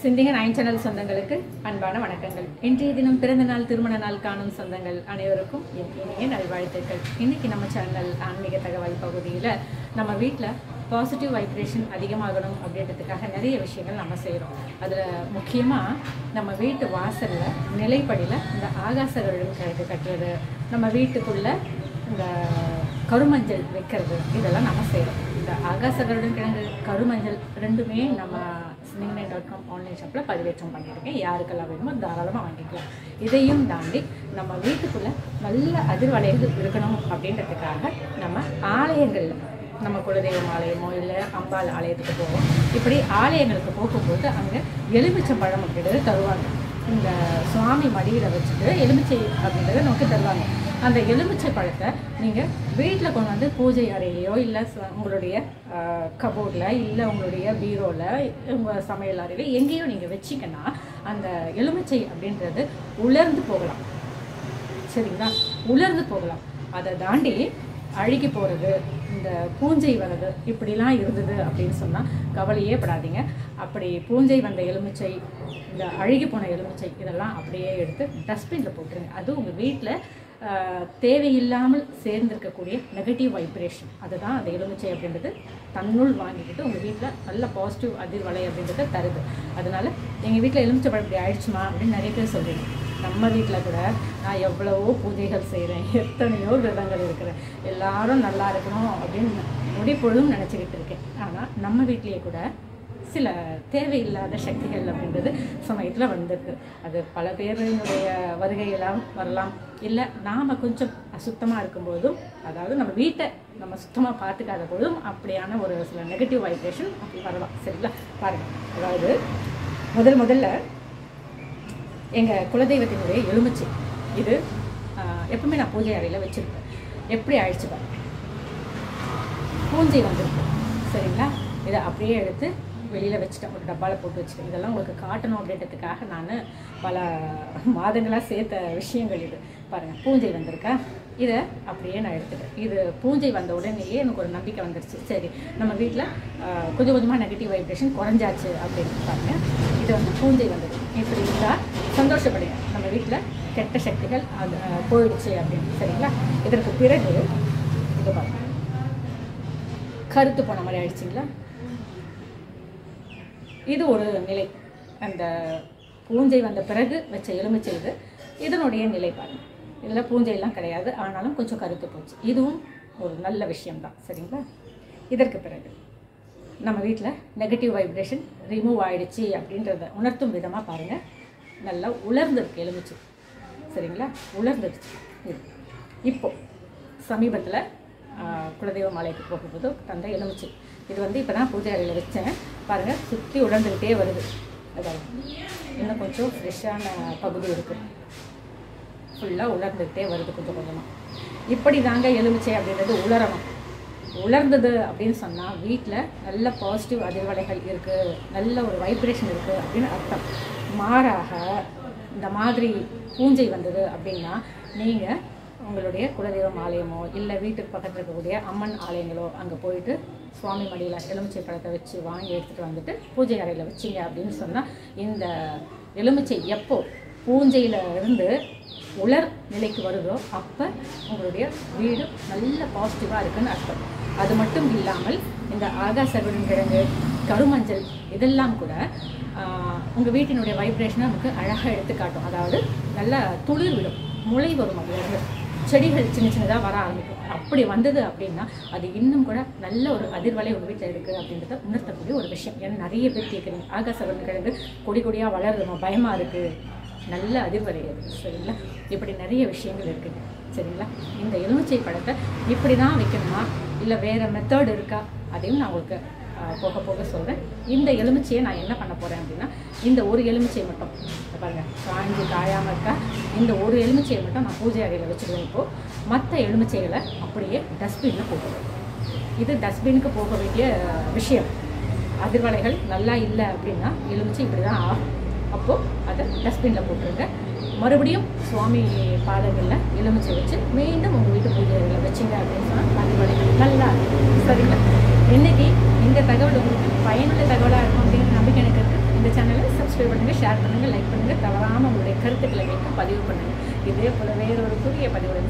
சிந்திங்க nine channel சொந்தங்களுக்கு அன்பான வணக்கங்கள் இன்றைய தினம் பிறந்த நாள் திருமண நாள் காணும் சொந்தங்கள் அனைவருக்கும் என் இனிய நல்வாழ்த்துக்கள் இன்னைக்கு நம்ம சேனல் ஆன்மீக தகவல் பகுதியில் நம்ம வீட்டில் பாசிட்டிவ் வைப்ரேஷன் அதிகமாகணும் அப்படின்றதுக்காக நிறைய விஷயங்கள் நம்ம செய்கிறோம் அதில் முக்கியமாக நம்ம வீட்டு வாசலில் நிலைப்படியில் இந்த ஆகாச கிழங்கு கட்டுறது நம்ம வீட்டுக்குள்ளே இந்த கருமஞ்சள் வைக்கிறது இதெல்லாம் நம்ம செய்கிறோம் இந்த ஆகாச கருடன் கிழங்கு கருமஞ்சள் ரெண்டுமே நம்ம ஸ்னிங் டாட் காம் ஆன்லைன் ஷாப்பில் பதிவேற்றம் பண்ணியிருக்கேன் யாருக்கெல்லாம் வேணுமோ தாராளமாக வாங்கிக்கலாம் இதையும் தாண்டி நம்ம வீட்டுக்குள்ளே நல்ல அதிர்வலைகள் இருக்கணும் அப்படின்றதுக்காக நம்ம ஆலயங்களில் நம்ம குலதெய்வம் ஆலயமோ இல்லை அம்பாள் ஆலயத்துக்கு போவோம் இப்படி ஆலயங்களுக்கு போகும்போது அங்கே எலுமிச்சம்பழம் அப்படின்றது தருவாங்க இந்த சுவாமி மடியில் வச்சுட்டு எலுமிச்சை அப்படின்றத நமக்கு தருவாங்க அந்த எலுமிச்சை பழத்தை நீங்கள் வீட்டில் கொண்டு வந்து பூஜை அறையிலையோ இல்லை ச- உங்களுடைய கபோர்டில் இல்லை உங்களுடைய பீரோவில் உங்கள் சமையல் அறையில எங்கேயோ நீங்கள் வச்சிங்கன்னா அந்த எலுமிச்சை அப்படின்றது உலர்ந்து போகலாம் சரிங்களா உலர்ந்து போகலாம் அதை தாண்டி அழுகி போகிறது இந்த பூஞ்சை வர்றது இப்படிலாம் இருந்தது அப்படின்னு சொன்னால் கவலையே படாதீங்க அப்படி பூஞ்சை வந்த எலுமிச்சை இந்த அழுகி போன எலுமிச்சை இதெல்லாம் அப்படியே எடுத்து டஸ்ட்பினில் போட்டுருங்க அது உங்கள் வீட்டில் தேவையில்லாமல் சேர்ந்திருக்கக்கூடிய நெகட்டிவ் வைப்ரேஷன் அதுதான் அந்த எலுமிச்சை அப்படின்றது தன்னுள் வாங்கிக்கிட்டு உங்கள் வீட்டில் நல்ல பாசிட்டிவ் அதிர்வலை அப்படின்றத தருது அதனால எங்கள் வீட்டில் எலுமிச்சை பழம் இப்படி ஆயிடுச்சுமா அப்படின்னு நிறைய பேர் சொல்றீங்க நம்ம வீட்டில் கூட நான் எவ்வளவோ பூஜைகள் செய்கிறேன் எத்தனையோ விரதங்கள் இருக்கிறேன் எல்லாரும் நல்லா இருக்கணும் அப்படின்னு நொடிப்பொழுதும் நினச்சிக்கிட்டு இருக்கேன் ஆனால் நம்ம வீட்லேயே கூட சில தேவையில்லாத சக்திகள் அப்படின்றது சமயத்தில் வந்திருக்கு அது பல பேரினுடைய வருகையெல்லாம் வரலாம் இல்லை நாம் கொஞ்சம் அசுத்தமாக இருக்கும்போதும் அதாவது நம்ம வீட்டை நம்ம சுத்தமாக பார்த்துக்காத பொழுதும் அப்படியான ஒரு சில நெகட்டிவ் வைப்ரேஷன் அப்படி வரலாம் சரிங்களா பாருங்கள் அதாவது முதல் முதல்ல எங்கள் குலதெய்வத்தினுடைய எலுமிச்சை இது ஆஹ், எப்பவுமே நான் பூஜை அறையில் வச்சுருப்பேன் எப்படி ஆயிடுச்சு பாருங்க பூஞ்சை வந்திருக்கு சரிங்களா இதை அப்படியே எடுத்து வெளியில் வச்சுட்டேன் ஒரு டப்பாவில் போட்டு வச்சுட்டேன் இதெல்லாம் உங்களுக்கு காட்டணும் அப்படின்றதுக்காக நான் பல மாதங்களாக சேர்த்த விஷயங்கள் இது பாருங்கள் பூஞ்சை வந்திருக்கா இதை அப்படியே நான் எடுத்துட்டேன் இது பூஞ்சை வந்த உடனேயே எனக்கு ஒரு நம்பிக்கை வந்துருச்சு சரி நம்ம வீட்டில் கொஞ்சம் கொஞ்சமாக நெகட்டிவ் வைப்ரேஷன் குறைஞ்சாச்சு அப்படின்னு பாருங்கள் இது வந்து பூஞ்சை வந்தது இப்படி இருந்தால் சந்தோஷப்படுங்க நம்ம வீட்டில் கெட்ட சக்திகள் அது ஆஹ், போயிடுச்சு அப்படின்னு சரிங்களா இதற்கு பிறகு இது பாருங்க கருத்து போன மாதிரி ஆயிடுச்சுங்களா இது ஒரு நிலை அந்த பூஞ்சை வந்த பிறகு வச்ச எலுமிச்சை இது இதனுடைய நிலை பாருங்க இதில் பூஞ்சையெல்லாம் கிடையாது ஆனாலும் கொஞ்சம் கருத்து போச்சு இதுவும் ஒரு நல்ல விஷயம்தான் சரிங்களா இதற்கு பிறகு நம்ம வீட்டில் நெகட்டிவ் வைப்ரேஷன் ரிமூவ் ஆயிடுச்சு அப்படின்றத உணர்த்தும் விதமாக பாருங்கள் நல்லா உலர்ந்திருக்கு எலுமிச்சை சரிங்களா உலர்ந்துடுச்சு இது இப்போ சமீபத்தில் குலதெய்வ மாலைக்கு போகும்போது தந்த எலுமிச்சை இது வந்து இப்போ தான் பூஜை அறையில் வச்சேன் பாருங்கள் சுற்றி உலர்ந்துக்கிட்டே வருது அதாவது இன்னும் கொஞ்சம் ஃப்ரெஷ்ஷான பகுதி இருக்குது ஃபுல்லாக உலர்ந்துக்கிட்டே வருது கொஞ்சம் கொஞ்சமாக இப்படி தாங்க எலுமிச்சை அப்படின்றது உலரணும் உலர்ந்தது அப்படின்னு சொன்னால் வீட்டில் நல்ல பாசிட்டிவ் அதிர்வலைகள் இருக்குது நல்ல ஒரு வைப்ரேஷன் இருக்குது அப்படின்னு அர்த்தம் மாறாக இந்த மாதிரி பூஞ்சை வந்தது அப்படின்னா நீங்கள் உங்களுடைய குலதெய்வம் ஆலயமோ இல்லை வீட்டுக்கு பக்கத்தில் இருக்கக்கூடிய அம்மன் ஆலயங்களோ அங்கே போயிட்டு சுவாமி மடியில் எலுமிச்சை பழத்தை வச்சு வாங்கி எடுத்துகிட்டு வந்துட்டு பூஜை அறையில் வச்சிங்க அப்படின்னு சொன்னால் இந்த எலுமிச்சை எப்போ பூஞ்சையில் இருந்து உலர் நிலைக்கு வருதோ அப்போ உங்களுடைய வீடு நல்ல பாசிட்டிவாக இருக்குன்னு அர்த்தம் அது மட்டும் இல்லாமல் இந்த ஆகாச கிழங்கு கருமஞ்சள் இதெல்லாம் கூட உங்கள் வீட்டினுடைய வைப்ரேஷனை நமக்கு அழகாக எடுத்து காட்டும் அதாவது நல்லா துளிர் விடும் முளை வரும் அதுலேருந்து செடிகள் சின்ன சின்னதாக வர ஆரம்பிக்கும் அப்படி வந்தது அப்படின்னா அது இன்னும் கூட நல்ல ஒரு அதிர்வலை உங்கள் வீட்டில் இருக்குது அப்படின்றத உணர்த்தக்கூடிய ஒரு விஷயம் ஏன்னா நிறைய பேர் கேட்குறீங்க ஆகாச கிழங்கு கொடி கொடியாக வளருதுமா பயமாக இருக்குது நல்ல அதிர்வலை அது சரிங்களா இப்படி நிறைய விஷயங்கள் இருக்குது சரிங்களா இந்த எலுமிச்சை பழத்தை இப்படி தான் வைக்கணுமா இல்லை வேறு மெத்தட் இருக்கா அதையும் நான் உங்களுக்கு ஆஹ், போக போக சொல்கிறேன் இந்த எலுமிச்சையை நான் என்ன பண்ண போகிறேன் அப்படின்னா இந்த ஒரு எலுமிச்சையை மட்டும் இதை பாருங்க காஞ்சி காயாமல் இருக்கா இந்த ஒரு எலுமிச்சையை மட்டும் நான் பூஜை அறையில் வச்சுருவேன் இப்போது மற்ற எலுமிச்சைகளை அப்படியே டஸ்ட்பினில் போட்டுருவேன் இது டஸ்ட்பினுக்கு போக வேண்டிய விஷயம் அதிர்வலைகள் நல்லா இல்லை அப்படின்னா எலுமிச்சை இப்படி தான் ஆகும் அப்போது அதை டஸ்ட்பினில் போட்டுருங்க மறுபடியும் சுவாமி பாதங்களில் எலுமிச்சை வச்சு மீண்டும் உங்கள் வீட்டு பூஜை அறையில் வச்சிங்க அப்படின்னு சொன்னால் அதிர்வலைகள் நல்லா இருக்கும் சரிங்களா இன்னைக்கு இந்த தகவல் உங்களுக்கு பயனுள்ள தகவலாக இருக்கும் அப்படிங்கிற நம்பிக்கை எனக்கு இருக்குது இந்த சேனலை சப்ஸ்கிரைப் பண்ணுங்கள் ஷேர் பண்ணுங்கள் லைக் பண்ணுங்கள் தவறாமல் உங்களுடைய கருத்துக்களை கேட்க பதிவு பண்ணுங்கள் இதே போல வேறொரு புதிய பதிவுடன்